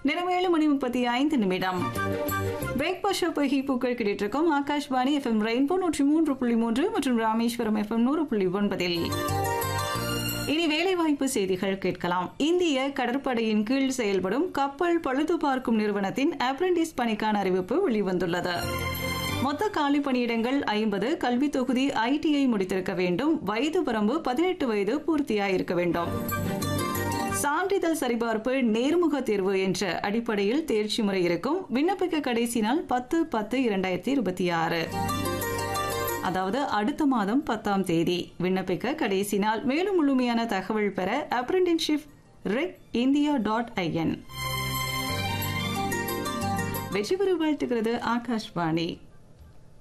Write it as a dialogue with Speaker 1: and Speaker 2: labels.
Speaker 1: நேரம் ஏழு மணி முப்பத்தி ஐந்து நிமிடம் பிரேக்பாஸ்ட் பகி பூக்கள் கிடைத்திருக்கும் ஆகாஷ்வாணி எஃப்எம் ரெயின்போ நூற்றி மூன்று புள்ளி மூன்று மற்றும் ராமேஸ்வரம் எஃப்எம் நூறு புள்ளி ஒன்பதில் இனி வேலைவாய்ப்பு செய்திகள் கேட்கலாம் இந்திய கடற்படையின் கீழ் செயல்படும் கப்பல் பழுது பார்க்கும் நிறுவனத்தின் அப்ரெண்டிஸ் பணிக்கான அறிவிப்பு வெளிவந்துள்ளது மொத்த காலி பணியிடங்கள் ஐம்பது கல்வி தொகுதி ஐடிஐ முடித்திருக்க வேண்டும் வயது வரம்பு பதினெட்டு வயது பூர்த்தியாயிருக்க வேண்டும் சான்றிதழ் சரிபார்ப்பு நேர்முக தேர்வு என்ற அடிப்படையில் தேர்ச்சி முறை இருக்கும் விண்ணப்பிக்க கடைசி நாள் பத்து பத்து இரண்டாயிரத்தி இருபத்தி ஆறு அதாவது அடுத்த மாதம் பத்தாம் தேதி விண்ணப்பிக்க கடைசி நாள் மேலும் முழுமையான தகவல் பெற apprenticeship reg India dot IN வெற்றி பெற வாழ்த்துகிறது ஆகாஷ்வாணி